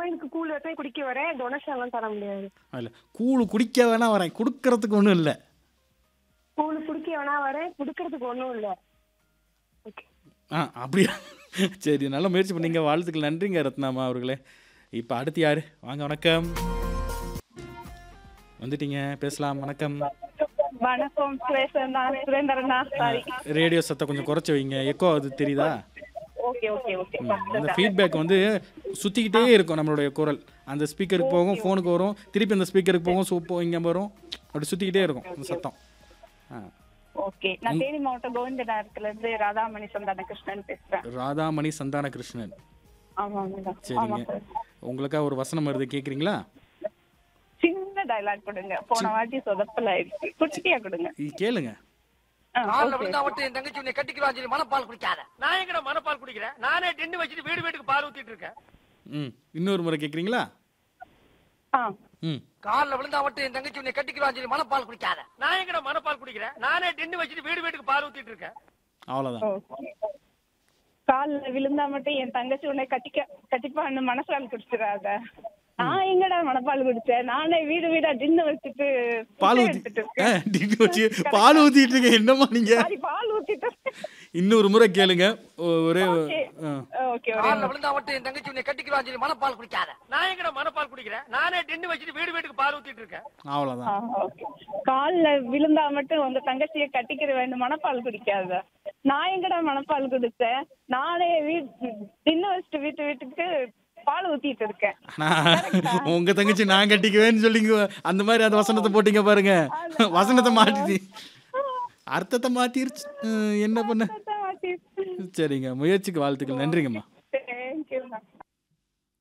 கோயிலுக்கு கூழ் வச்சே குடிக்க வரேன் டொனேஷன் எல்லாம் தர முடியாது இல்ல கூழு குடிக்க வேணா வரேன் கொடுக்கறதுக்கு ஒன்றும் இல்லை கூழ் குடிக்க வேணா வரேன் குடுக்கறதுக்கு ஒண்ணும் இல்ல ஓகே ஆ அப்படியா சரி நல்ல முயற்சி பண்ணீங்க வாழ்த்துக்கள் நன்றிங்க ரத்னாமா அவர்களே இப்போ அடுத்து யாரு வாங்க வணக்கம் வந்துட்டீங்க பேசலாம் வணக்கம் வணக்கம் சுரேஷன் தான் சுரேந்திரனா சாரி ரேடியோ சத்தம் கொஞ்சம் குறைச்சி வைங்க எக்கோ அது தெரியுதா ஓகே ஓகே ஓகே அந்த ஃபீட்பேக் வந்து சுற்றிக்கிட்டே இருக்கும் நம்மளுடைய குரல் அந்த ஸ்பீக்கருக்கு போகும் ஃபோனுக்கு வரும் திருப்பி அந்த ஸ்பீக்கருக்கு போகும் சூப்போ இங்கே வரும் அப்படி சுற்றிக்கிட்டே இருக்கும் அந்த சத்தம் ஆ ஓகே நான் தேனி மாவட்டம் கோவிந்தநகரத்துல இருந்து ராதாமணி சந்தான கிருஷ்ணன் பேசுறேன் ராதாமணி சந்தான கிருஷ்ணன் ஆமா ஆமா சரிங்க உங்களுக்காக ஒரு வசனம் வருது கேட்குறீங்களா சின்ன டைலாக் கொடுங்க போன வாட்டி சொதப்பல் ஆயிடுச்சு குட்டியா கொடுங்க கேளுங்க ஆ, காலில் okay. விழுந்தா மட்டும் என் தங்கச்சி உன்னை கட்டிக்கிறான் சொல்லி மனப்பால் குடிக்காத நான் எங்கட மனப்பால் குடிக்கிறேன் நானே டென்னு வச்சுட்டு வீடு வீட்டுக்கு பால் ஊத்திட்டு இருக்கேன் ம் இன்னொரு முறை கேட்குறீங்களா ஆ ம் காலில் விழுந்தா மட்டும் என் தங்கச்சி உன்னை கட்டிக்கிறான் சொல்லி மனப்பால் குடிக்காத நான் எங்கட மனப்பால் குடிக்கிறேன் நானே டென்னு வச்சுட்டு வீடு வீட்டுக்கு பால் ஊத்திட்டு இருக்கேன் அவ்வளோதான் ஓகே கால்ல விழுந்தா மட்டும் என் தங்கச்சி உன்னை கட்டிக்க கட்டிப்பான்னு மனசால் குடிச்சிடாத நான் எங்கடா மனப்பால் குடிச்சேன் நானே வீடு வீடா டின்ன வச்சுட்டு பால் புட்டை ஊத்தி எடுத்துட்டு ஆ, இருக்கேன். டின்னு வச்சு பால் ஊத்திட்டு இருக்கேன் என்னம்மா நீங்க சாரி, பால் ஊத்திட்டு இன்னொரு முறை கேளுங்க ஒ- ஒரே ஆ. ஓகே ஒரே காலில் விழுந்தா மட்டும் என் தங்கச்சி உன்னை கட்டிக்கிறான் சொல்லி மனப்பால் குடிக்காத நான் எங்கட மனப்பால் குடிக்கிறேன் நானே டென்னு வச்சுட்டு வீடு வீட்டுக்கு பால் ஊத்திட்டு இருக்கேன் அவ்வளோதான் ஆ, okay. கால்ல விழுந்தா மட்டும் உங்க தங்கச்சியை கட்டிக்கிற வேண்டும் மனப்பால் குடிக்காத நான் எங்கடா மனப்பால் குடிச்சேன் நானே வீட்டு தின்னு வச்சுட்டு வீட்டு வீட்டுக்கு பால் ஊத்திட்டு இருக்கேன் ஆனா உங்க தங்கச்சி நான் கட்டிக்குவேன்னு சொல்லிங்க அந்த மாதிரி அந்த வசனத்தை போட்டீங்க பாருங்க வசனத்தை மாட்டிட்டு அர்த்தத்தை மாத்திருச்சு ம், என்ன பண்ண சரிங்க முயற்சிக்கு வாழ்த்துக்கள் நன்றிங்கம்மா